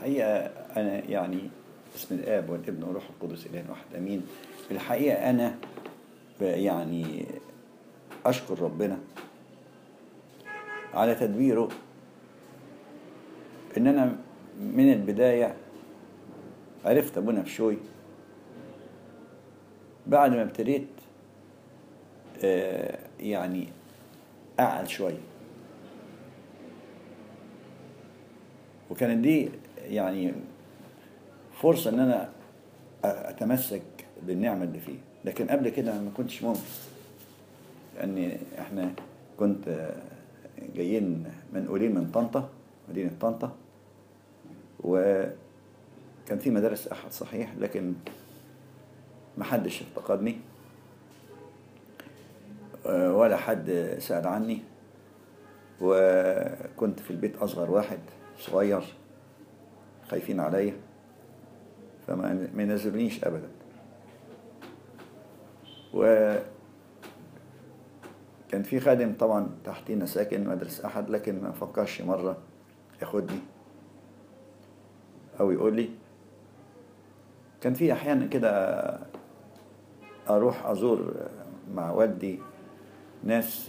الحقيقة أنا يعني بسم الآب والابن والروح القدس إله واحد أمين في الحقيقة أنا ب- يعني أشكر ربنا على تدبيره إن أنا من البداية عرفت أبونا بشوي بعد ما ابتديت آه، يعني أعل شوية وكانت دي يعني فرصة إن أنا أتمسك بالنعمة اللي فيه لكن قبل كده ما كنتش ممكن لأن إحنا كنت آه، جايين منقولين من طنطا مدينة طنطا وكان في مدارس أحد صحيح لكن محدش افتقدني آه، ولا حد سأل عني وكنت في البيت أصغر واحد صغير خايفين عليا فما ما ينزلونيش أبدا و كان في خادم طبعا تحتينا ساكن مدرسة أحد لكن ما فكرش مرة ياخدني أو يقول لي كان في أحيانا كده أروح أزور مع والدي ناس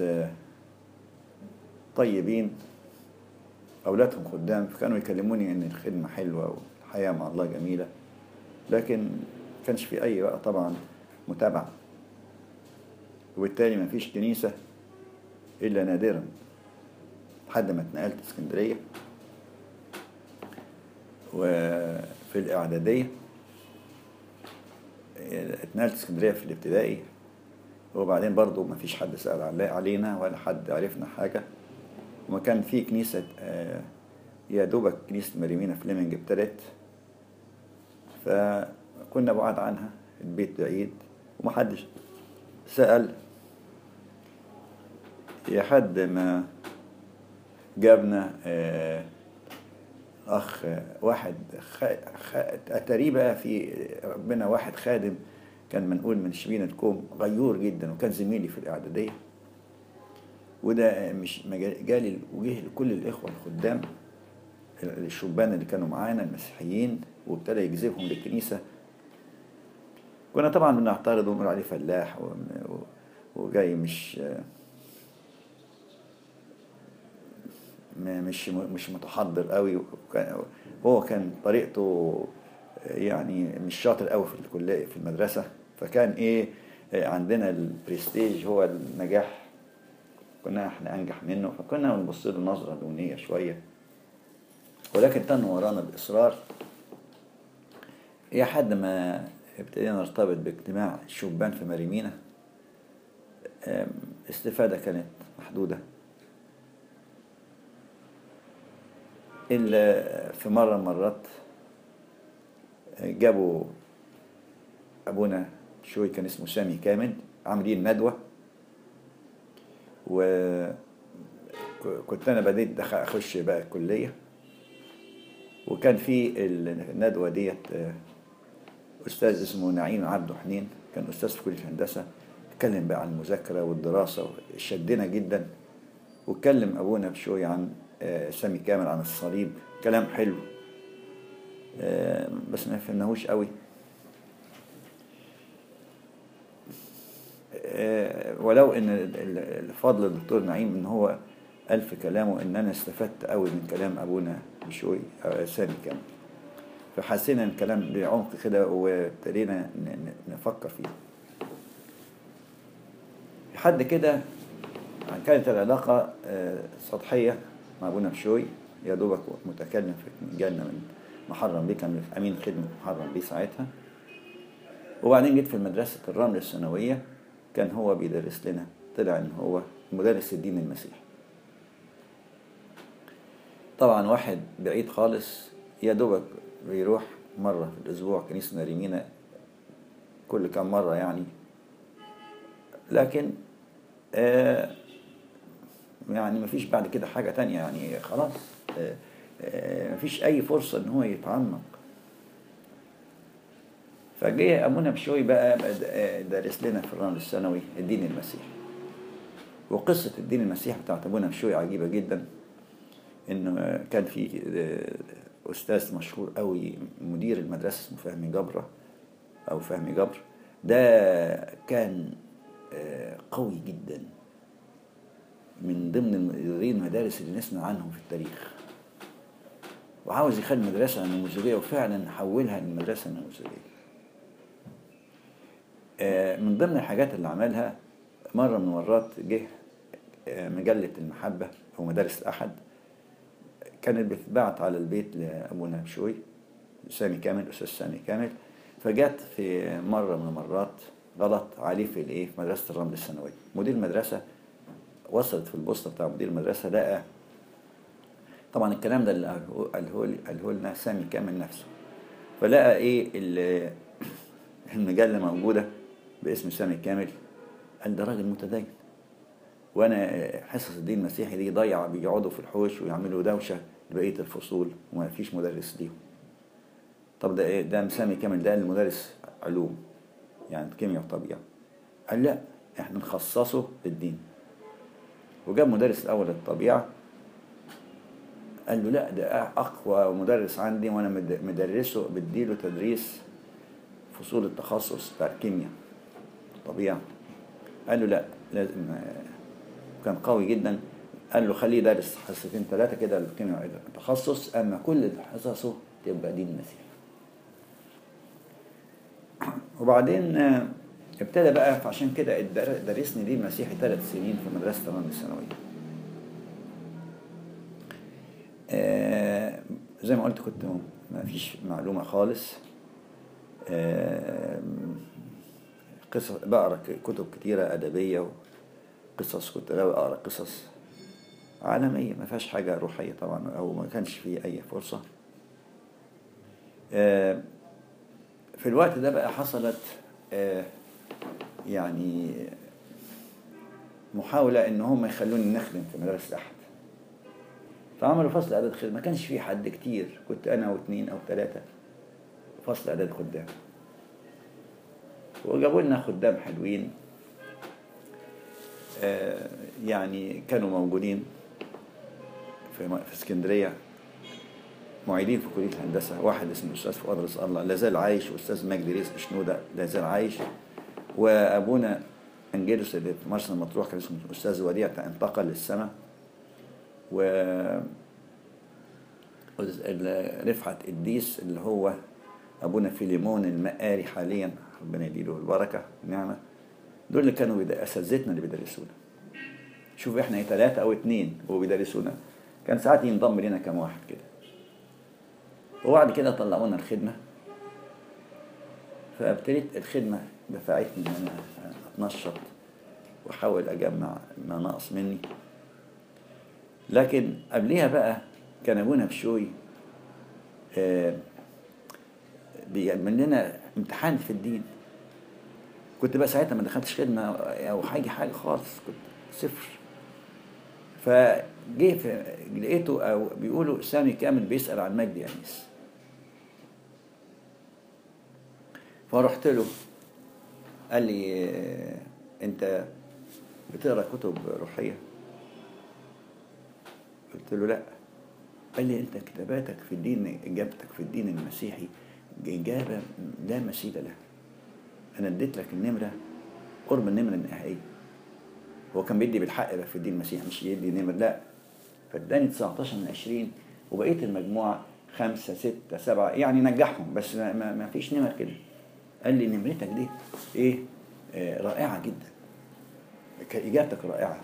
طيبين أولادهم خدام فكانوا يكلموني إن الخدمة حلوة والحياة مع الله جميلة لكن ما كانش في أي بقى طبعا متابعة وبالتالي ما فيش كنيسة إلا نادرا لحد ما اتنقلت اسكندرية وفي الإعدادية اتنقلت اسكندرية في الابتدائي وبعدين برضو ما فيش حد سأل علي- علينا ولا حد عرفنا حاجة وما كان في كنيسة آه، يا دوبك كنيسة مريمينا فليمنج ابتدت فكنا بعاد عنها البيت بعيد ومحدش سأل يا حد ما جابنا آه، أخ واحد خ... خ... أتاريه بقى في ربنا واحد خادم كان منقول من شبين الكوم غيور جدا وكان زميلي في الإعدادية وده مش ما جا- جالي وجه لكل الإخوة الخدام الشبان اللي كانوا معانا المسيحيين وابتدى يجذبهم للكنيسة كنا طبعا بنعترض ونقول عليه فلاح و- و- وجاي مش م- مش مش متحضر قوي وكان- هو كان طريقته يعني مش شاطر قوي في الكليه في المدرسه فكان ايه عندنا البرستيج هو النجاح كنا احنا انجح منه فكنا بنبص له نظره دونيه شويه ولكن تن ورانا باصرار يا حد ما ابتدينا نرتبط باجتماع الشبان في مريمينا أم، استفادة كانت محدودة إلا في مرة مرات جابوا أبونا شوي كان اسمه سامي كامل عاملين ندوة وكنت أنا بديت دخ- أخش بقى الكلية وكان في الندوة ديت آه، أستاذ اسمه نعيم عبده حنين كان أستاذ في كلية الهندسة اتكلم بقى عن المذاكرة والدراسة شدنا جدا واتكلم أبونا بشوي عن آه، سامي كامل عن الصليب كلام حلو آه، بس ما فهمناهوش قوي آه، ولو ان ال- ال- الفضل الدكتور نعيم ان هو قال في كلامه ان انا استفدت قوي من كلام ابونا بشوي آه، سامي كامل فحسينا ان الكلام بعمق كده وابتدينا ن- ن- نفكر فيه لحد كده كانت العلاقة آه، سطحية مع أبونا بشوي يا دوبك متكلم في جالنا من محرم بيه كان أمين خدمة محرم بيه ساعتها وبعدين جيت في مدرسة الرمل الثانوية كان هو بيدرس لنا طلع إن هو مدرس الدين المسيحي طبعا واحد بعيد خالص يا دوبك بيروح مرة في الأسبوع كنيسة ناريمينا كل كام مرة يعني لكن آه يعني مفيش بعد كده حاجة تانية يعني خلاص آه آه مفيش أي فرصة إن هو يتعمق فجه أبونا بشوي بقى بقى د- دارس لنا في الرمل الثانوي الدين المسيحي وقصة الدين المسيحي بتاعت أبونا بشوي عجيبة جدا انه كان في آه، استاذ مشهور قوي مدير المدرسه اسمه فهمي جبره او فهمي جبر ده كان آه، قوي جدا من ضمن مديرين المدارس اللي نسمع عنهم في التاريخ وعاوز يخلي المدرسة نموذجية وفعلا حولها لمدرسة نموذجية آه، من ضمن الحاجات اللي عملها مرة من المرات جه آه، مجلة المحبة أو مدارس الأحد كانت بتتبعت على البيت لأبونا بشوي سامي كامل أستاذ سامي كامل فجت في مرة من المرات غلط عليه في الإيه في مدرسة الرمل الثانوية مدير المدرسة وصلت في البوسطة بتاع مدير المدرسة لقى طبعا الكلام ده اللي قاله- قاله لي- قاله لنا سامي كامل نفسه فلقى ايه ال- المجله موجوده باسم سامي كامل قال ده راجل متدين وانا حصص الدين المسيحي دي ضيع بيقعدوا في الحوش ويعملوا دوشه لبقيه الفصول وما فيش مدرس ليهم طب ده ايه ده سامي كامل ده المدرس علوم يعني كيمياء وطبيعه قال لا احنا نخصصه للدين وجاب مدرس الاول للطبيعه قال له لا ده اقوى مدرس عندي وانا مد- مدرسه بديله تدريس فصول التخصص بتاع الكيمياء طبيعه قال له لا لازم آه، كان قوي جدا قال له خليه يدرس حصتين ثلاثه كده الكيمياء تخصص اما كل حصصه تبقى دين المسيح وبعدين آه، ابتدى بقى فعشان كده الدر- درسني دين المسيحي ثلاث سنين في مدرسه الرمل الثانويه آه، زي ما قلت كنت ما فيش معلومة خالص آه، قصص بقرا ك- كتب كتيرة أدبية وقصص كنت غاوي أقرا قصص عالمية ما فيهاش حاجة روحية طبعا أو ما كانش فيه أي فرصة آه، في الوقت ده بقى حصلت آه، يعني محاولة إن هم يخلوني نخدم في مدرسة الأحد فعملوا فصل اعداد خدمه ما كانش في حد كتير كنت انا واثنين او ثلاثه فصل اعداد خدام وجابوا لنا خدام حلوين آه، يعني كانوا موجودين في م- في اسكندريه معيدين في كليه الهندسه واحد اسمه الاستاذ فؤاد رزق الله لا زال عايش واستاذ مجدي رزق شنوده لا زال عايش وابونا انجيلوس اللي في مرسى مطروح كان اسمه الاستاذ وديع انتقل للسماء و ال- رفعت قديس اللي هو ابونا فيليمون المقاري حاليا ربنا يديله البركه والنعمه دول اللي كانوا بيد- اساتذتنا اللي بيدرسونا شوف احنا ثلاثه او اثنين وهو بيدرسونا كان ساعات ينضم لنا كم واحد كده وبعد كده طلعونا الخدمه فابتديت الخدمه دفعتني ان انا اتنشط واحاول اجمع ما ناقص مني لكن قبليها بقى كان ابونا بشوي آه، بيعمل لنا امتحان في الدين كنت بقى ساعتها ما دخلتش خدمه او حاجه حاجه خالص كنت صفر فجه في لقيته او بيقولوا سامي كامل بيسال عن مجدي انيس فرحت له قال لي آه، انت بتقرا كتب روحيه قلت له لا قال لي انت كتاباتك في الدين اجابتك في الدين المسيحي اجابه لا مثيل لها انا اديت لك النمره قرب النمره النهائيه هو كان بيدي بالحق بقى في الدين المسيحي مش يدي نمر لا فاداني 19 من 20 وبقيه المجموعه خمسة ستة سبعة يعني نجحهم بس ما, ما, ما فيش نمر كده قال لي نمرتك دي ايه آه رائعة جدا ك- إجابتك رائعة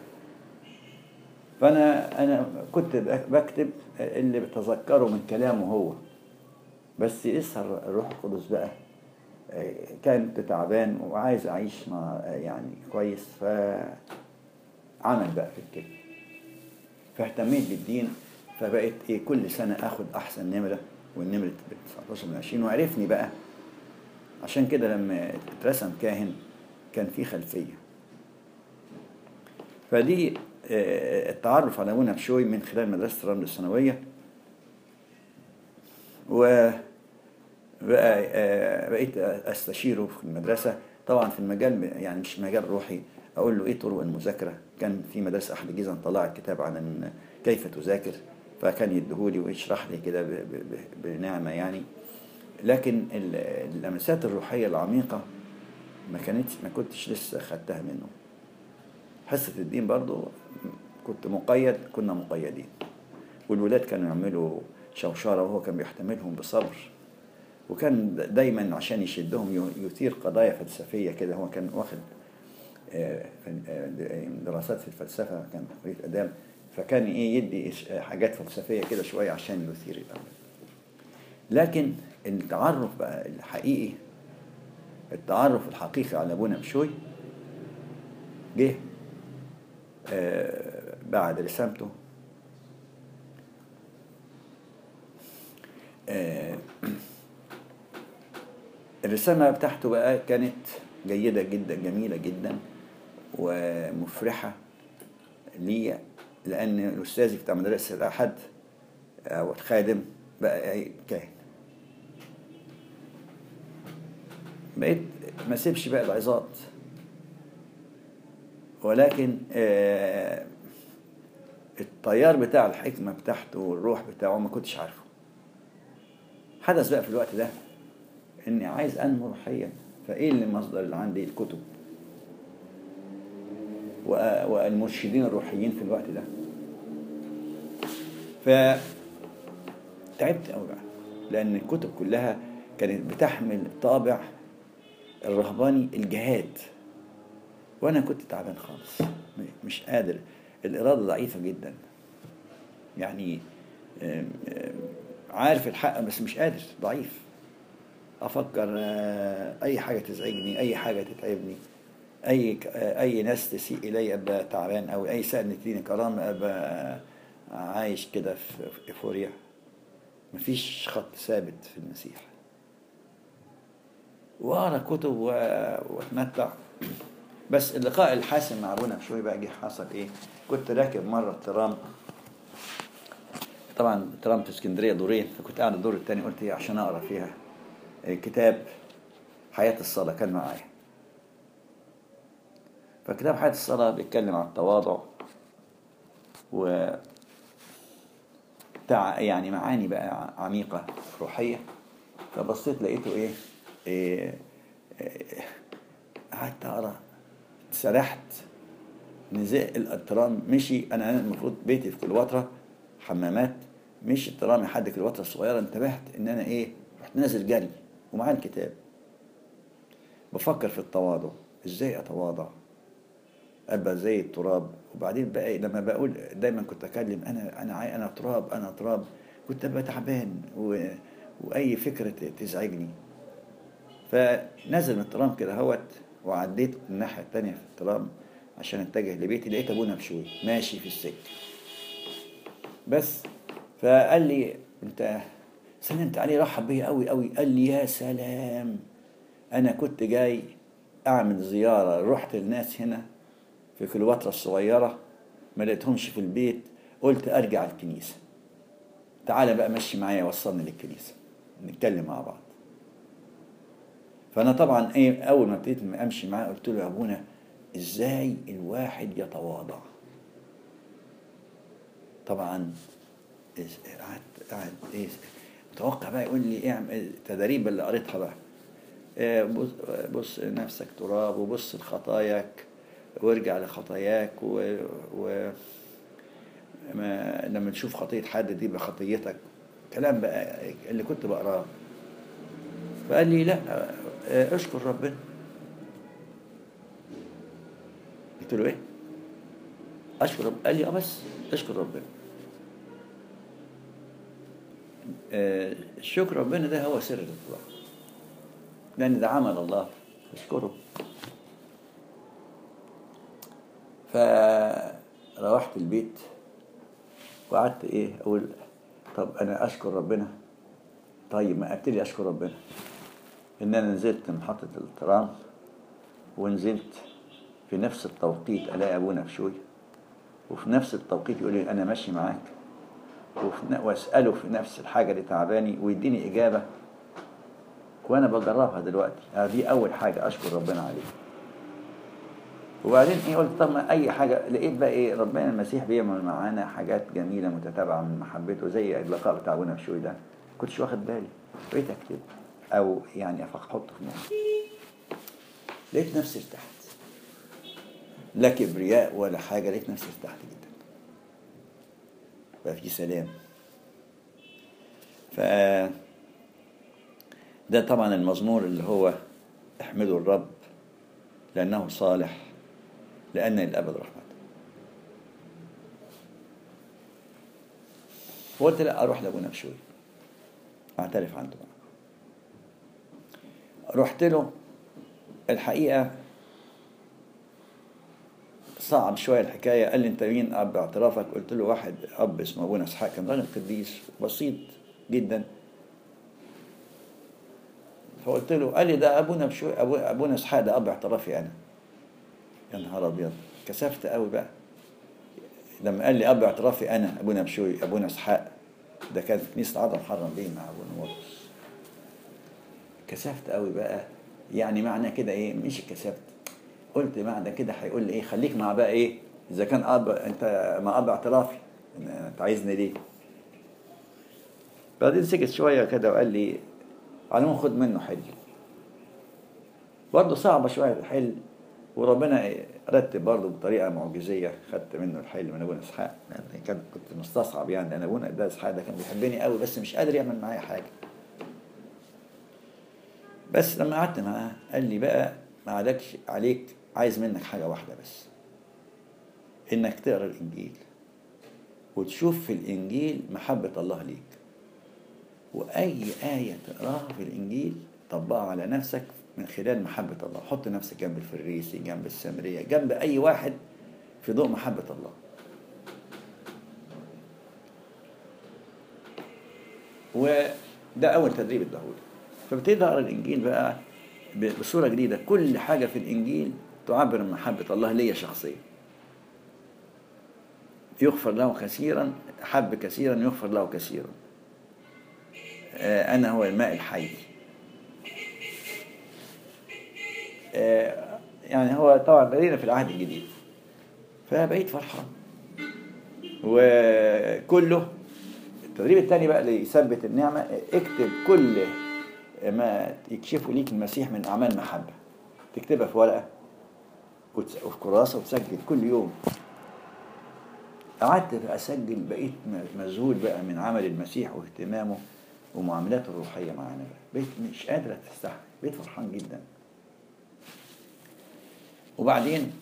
فأنا أنا كنت بك- بكتب اللي بتذكره من كلامه هو بس لسه الروح القدس بقى آه، كنت تعبان وعايز أعيش مع آه، يعني كويس فعمل بقى في الكلمة فاهتميت بالدين فبقيت ايه كل سنه اخد احسن نمره والنمره ب 19 من 20 وعرفني بقى عشان كده لما اترسم كاهن كان في خلفيه فدي آه، التعرف على ابونا بشوي من خلال مدرسه الرمل الثانويه و بقى آه، بقيت استشيره في المدرسه طبعا في المجال يعني مش مجال روحي اقول له ايه طرق المذاكره كان في مدرسه احد الجيزه طلعت كتاب عن إن كيف تذاكر فكان يديهولي ويشرح لي كده ب- ب- ب- بنعمة يعني لكن ال- اللمسات الروحية العميقة ما كانتش ما كنتش لسه خدتها منه حصة الدين برضو كنت مقيد كنا مقيدين والولاد كانوا يعملوا شوشرة وهو كان بيحتملهم بصبر وكان دايما عشان يشدهم ي- يثير قضايا فلسفية كده هو كان واخد آه، فن- آه، دراسات في الفلسفة كان كلية آداب فكان ايه يدي إش- حاجات فلسفية كده شوية عشان يثير الأمر لكن التعرف بقى الحقيقي التعرف الحقيقي على ابونا بشوي جه آه، بعد رسالته آه، الرسالة بتاعته بقى كانت جيدة جدا جميلة جدا ومفرحة لي لأن أستاذي بتاع مدرسة الأحد أو الخادم بقى إيه؟ كاهن بقيت ما سيبش بقى العظات ولكن آه، التيار بتاع الحكمة بتاعته والروح بتاعه ما كنتش عارفه حدث بقى في الوقت ده اني عايز انمو روحيا فايه اللي المصدر اللي عندي الكتب و- والمرشدين الروحيين في الوقت ده ف تعبت قوي بقى لان الكتب كلها كانت بتحمل طابع الرهباني الجهاد وانا كنت تعبان خالص م- مش قادر الاراده ضعيفه جدا يعني آم، آم، عارف الحق بس مش قادر ضعيف افكر آه، اي حاجه تزعجني اي حاجه تتعبني اي ك- آه، اي ناس تسيء الي ابقى تعبان او اي سنه تديني كرامه ابقى عايش كده في في ايفوريا مفيش خط ثابت في المسيح واقرا كتب و- واتمتع بس اللقاء الحاسم مع ابونا بشوي بقى جه حصل ايه كنت راكب مره الترام طبعا ترام في اسكندريه دورين فكنت قاعد الدور الثاني قلت ايه عشان اقرا فيها كتاب حياه الصلاه كان معايا فكتاب حياه الصلاه بيتكلم عن التواضع و تع... يعني معاني بقى عميقه روحيه فبصيت لقيته ايه, إيه... إيه... قعدت اقرا سرحت نزق الترام مشي انا أنا المفروض بيتي في كليوباترا حمامات مشي الترام لحد كليوباترا الصغيره انتبهت ان انا ايه رحت نازل جري ومعايا الكتاب بفكر في التواضع ازاي اتواضع ابقى زي التراب وبعدين بقى لما بقول دايما كنت اكلم انا انا عاي- انا تراب انا تراب كنت ابقى تعبان و... واي فكره ت- تزعجني فنزل من الترام كده هوت وعديت الناحيه التانية في الترام عشان اتجه لبيتي لقيت ابونا بشوي ماشي في السكه بس فقال لي انت سلمت عليه رحب بيا قوي قوي قال لي يا سلام انا كنت جاي اعمل زياره رحت الناس هنا في كليوباترا الصغيره ما لقيتهمش في البيت قلت ارجع الكنيسه تعالى بقى مشي معايا وصلني للكنيسه نتكلم مع بعض فانا طبعا ايه اول ما ابتديت امشي معاه قلت له يا ابونا ازاي الواحد يتواضع طبعا إز- قعدت قعد ايه متوقع بقى يقول لي اعمل التدريب اللي قريتها بقى إيه، بص, بص نفسك تراب وبص لخطاياك وارجع لخطاياك و, و ما لما تشوف خطية حد دي بخطيتك كلام بقى اللي كنت بقراه فقال لي لا آه، اشكر ربنا قلت له ايه اشكر رب قال لي اه بس اشكر ربنا آه، الشكر ربنا ده هو سر الاتباع لان ده عمل الله اشكره فروحت البيت وقعدت ايه اقول طب انا اشكر ربنا طيب ما ابتدي اشكر ربنا ان انا نزلت محطة الترام ونزلت في نفس التوقيت الاقي ابونا بشوي وفي نفس التوقيت يقول لي انا ماشي معاك وفي ن- واساله في نفس الحاجه اللي تعباني ويديني اجابه وانا بجربها دلوقتي آه دي اول حاجه اشكر ربنا عليها وبعدين ايه قلت طب ما اي حاجه لقيت بقى ايه ربنا المسيح بيعمل معانا حاجات جميله متتابعه من محبته زي اللقاء بتاع ابونا بشوي ده كنتش واخد بالي بقيت اكتب او يعني احطه في نوم لقيت نفسي ارتحت لا كبرياء ولا حاجه لقيت نفسي ارتحت جدا بقى في سلام ف ده طبعا المزمور اللي هو احمدوا الرب لأنه صالح لأن للأبد رحمته فقلت لا أروح لأبونا بشوي أعترف عنده بقى رحت له الحقيقة صعب شوية الحكاية قال لي أنت مين أب اعترافك قلت له واحد أب اسمه أبونا إسحاق كان راجل قديس بسيط جدا فقلت له قال لي ده ابونا بشوي أبو ابونا اسحاق ده اب اعترافي انا يا نهار ابيض كسفت قوي بقى لما قال لي اب اعترافي انا ابونا بشوي ابونا اسحاق ده كانت كنيسه عظم حرم بيه مع ابونا مرقس كسفت قوي بقى يعني معنى كده ايه مش كسفت قلت معنى كده هيقول لي ايه خليك مع بقى ايه اذا كان اب انت مع اب اعترافي انت عايزني ليه بعدين سكت شويه كده وقال لي على ما خد منه حل برضه صعبة شوية الحل وربنا رتب برضه بطريقة معجزية خدت منه الحل من أبونا إسحاق يعني كان كنت مستصعب يعني لأن أبونا ده إسحاق ده كان بيحبني قوي بس مش قادر يعمل معايا حاجة بس لما قعدت معاه قال لي بقى ما عليكش عليك عايز منك حاجة واحدة بس إنك تقرأ الإنجيل وتشوف في الإنجيل محبة الله ليك وأي آية تقراها في الإنجيل طبقها على نفسك من خلال محبة الله حط نفسك جنب الفريسي جنب السامرية جنب أي واحد في ضوء محبة الله وده أول تدريب اداهولي فابتدي أقرأ الإنجيل بقى بصورة جديدة كل حاجة في الإنجيل تعبر عن محبة الله ليا شخصيا يغفر له كثيرا حب كثيرا يغفر له كثيرا أنا هو الماء الحي يعني هو طبعا بدينا في العهد الجديد فبقيت فرحان وكله التدريب الثاني بقى اللي يثبت النعمة اكتب كل ما يكشفه ليك المسيح من أعمال محبة تكتبها في ورقة وفي كراسة وتسجل كل يوم قعدت أسجل بقيت مذهول بقى من عمل المسيح واهتمامه ومعاملاته الروحية معانا بقى بقيت مش قادرة تستحمل بقيت فرحان جدا وبعدين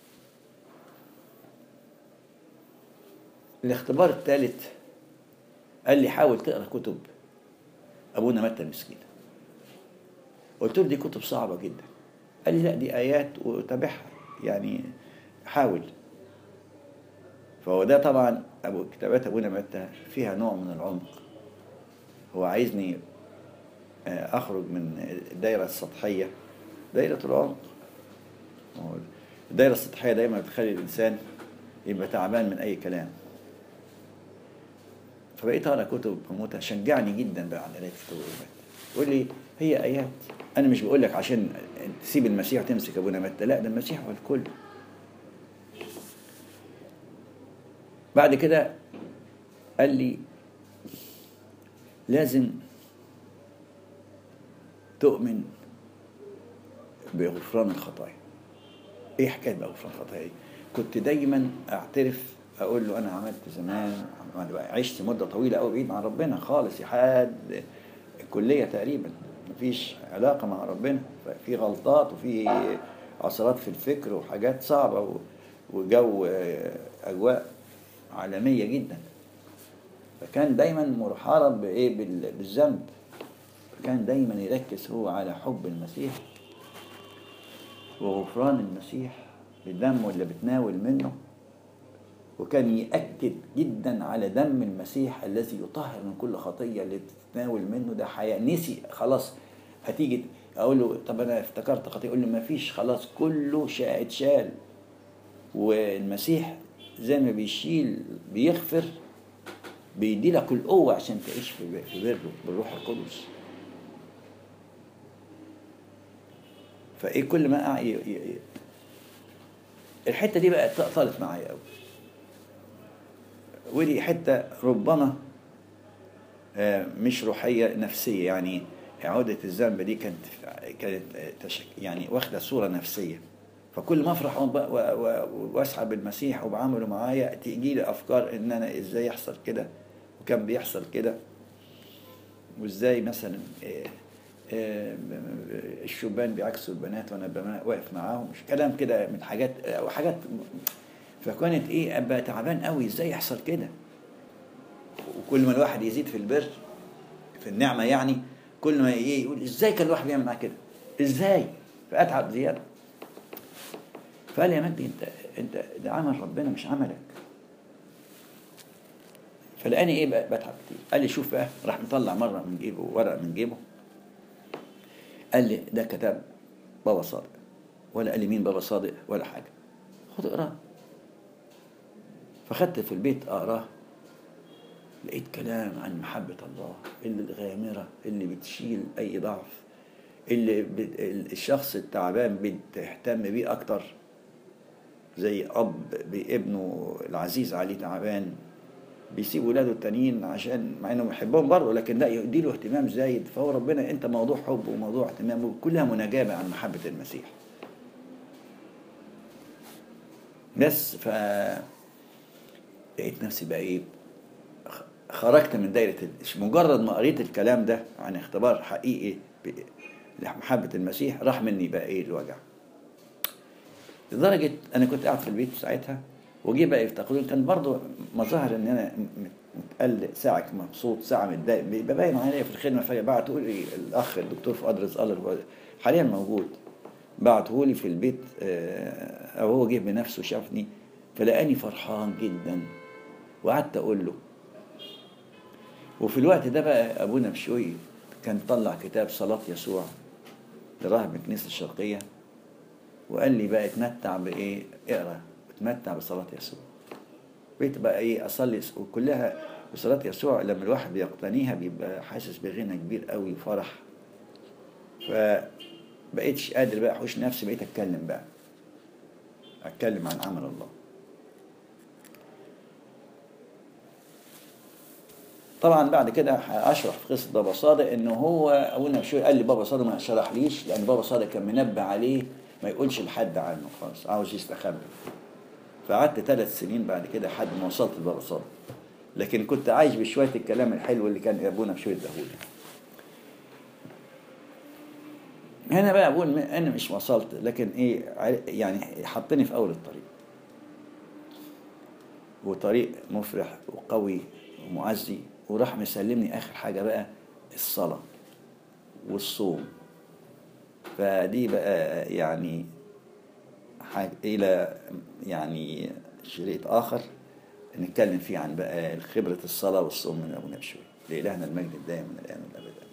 الاختبار الثالث قال لي حاول تقرا كتب ابونا متى المسكين قلت له دي كتب صعبه جدا قال لي لا دي ايات وتابعها يعني حاول فهو ده طبعا ابو كتابات ابونا متى فيها نوع من العمق هو عايزني اخرج من الدايره السطحيه دايره العمق الدايره السطحيه دايما بتخلي الانسان يبقى تعبان من اي كلام فبقيت اقرا كتب موتى شجعني جدا بقى على قرايه كتب يقول لي هي ايات انا مش بقول لك عشان تسيب المسيح وتمسك ابونا متى لا ده المسيح هو الكل بعد كده قال لي لازم تؤمن بغفران الخطايا ايه حكايه بقى غفران الخطايا كنت دايما اعترف اقول له انا عملت زمان عشت مده طويله قوي بعيد عن ربنا خالص لحد الكليه تقريبا مفيش علاقه مع ربنا في غلطات وفي عثرات في الفكر وحاجات صعبه وجو اجواء عالميه جدا فكان دايما محارب بايه بالذنب فكان دايما يركز هو على حب المسيح وغفران المسيح بدمه اللي بتناول منه وكان يأكد جدا على دم المسيح الذي يطهر من كل خطية اللي تتناول منه ده حياة نسي خلاص هتيجي أقول له طب أنا افتكرت خطية يقول لي ما فيش خلاص كله اتشال والمسيح زي ما بيشيل بيغفر بيدي لك القوة عشان تعيش في بره بالروح القدس فايه كل ما الحته دي بقى طالت معايا قوي ودي حته ربما آه، مش روحيه نفسيه يعني عوده الذنب دي كانت كانت آه، تشك يعني واخده صوره نفسيه فكل ما افرح وب- و- و- واسعى بالمسيح وبعامله معايا تيجي لي افكار ان انا ازاي يحصل كده وكان بيحصل كده وازاي مثلا آه، آه، الشبان بيعكسوا البنات وانا ببقى واقف معاهم مش كلام كده من حاجات آه، حاجات فكانت ايه ابقى تعبان قوي ازاي يحصل كده وكل ما الواحد يزيد في البر في النعمه يعني كل ما ايه يقول ازاي كان الواحد بيعمل معاه كده ازاي فاتعب زياده فقال لي يا مجدي انت انت ده عمل ربنا مش عملك فلقاني ايه بقى بتعب كتير قال لي شوف بقى راح مطلع مره من جيبه ورقه من جيبه قال لي ده كتاب بابا صادق ولا قال لي مين بابا صادق ولا حاجه خد اقراه فخدت في البيت اقراه لقيت كلام عن محبة الله اللي الغامرة اللي بتشيل أي ضعف اللي بت... الشخص التعبان بتهتم بيه أكتر زي أب بابنه العزيز عليه تعبان بيسيب ولاده التانيين عشان مع انه بيحبهم برضه لكن لا يديله اهتمام زايد فهو ربنا انت موضوع حب وموضوع اهتمام كلها مناجاه عن محبه المسيح. بس ف لقيت نفسي بقى ايه خ- خرجت من دايره ال- مجرد ما قريت الكلام ده عن اختبار حقيقي ب- لمحبه المسيح راح مني بقى ايه الوجع. لدرجه انا كنت قاعد في البيت ساعتها وجي بقى يفتقدون كان برضه مظاهر ان انا م- متقلق ساعه مبسوط ساعه متضايق بيبقى باين عليا في الخدمه فبعتوا لي الاخ الدكتور فؤاد رزق الله هو حاليا موجود بعته لي في البيت آه، او هو جه بنفسه شافني فلقاني فرحان جدا وقعدت اقول له وفي الوقت ده بقى ابونا بشوي كان طلع كتاب صلاه يسوع لراهب الكنيسه الشرقيه وقال لي بقى اتمتع بايه اقرا اتمتع بصلاه يسوع بقيت بقى ايه اصلي س- وكلها بصلاه يسوع لما الواحد بيقتنيها بيبقى حاسس بغنى كبير قوي وفرح فبقيتش قادر بقى احوش نفسي بقيت اتكلم بقى اتكلم عن عمل الله طبعا بعد كده هشرح في قصه بابا صادق ان هو اول ما شويه قال لي بابا صادق ما شرحليش لان بابا صادق كان منبه عليه ما يقولش لحد عنه خالص عاوز يستخبى فقعدت ثلاث سنين بعد كده لحد ما وصلت لبابا صادق لكن كنت عايش بشويه الكلام الحلو اللي كان ابونا بشويه دهولي هنا بقى بقول انا مش وصلت لكن ايه عر- يعني حطني في اول الطريق وطريق مفرح وقوي ومعزي وراح مسلمني اخر حاجه بقى الصلاه والصوم فدي بقى يعني حاجة إلى يعني شريط آخر نتكلم فيه عن بقى خبرة الصلاة والصوم من أبو نبشوي لإلهنا المجد الدائم من الآن والأبد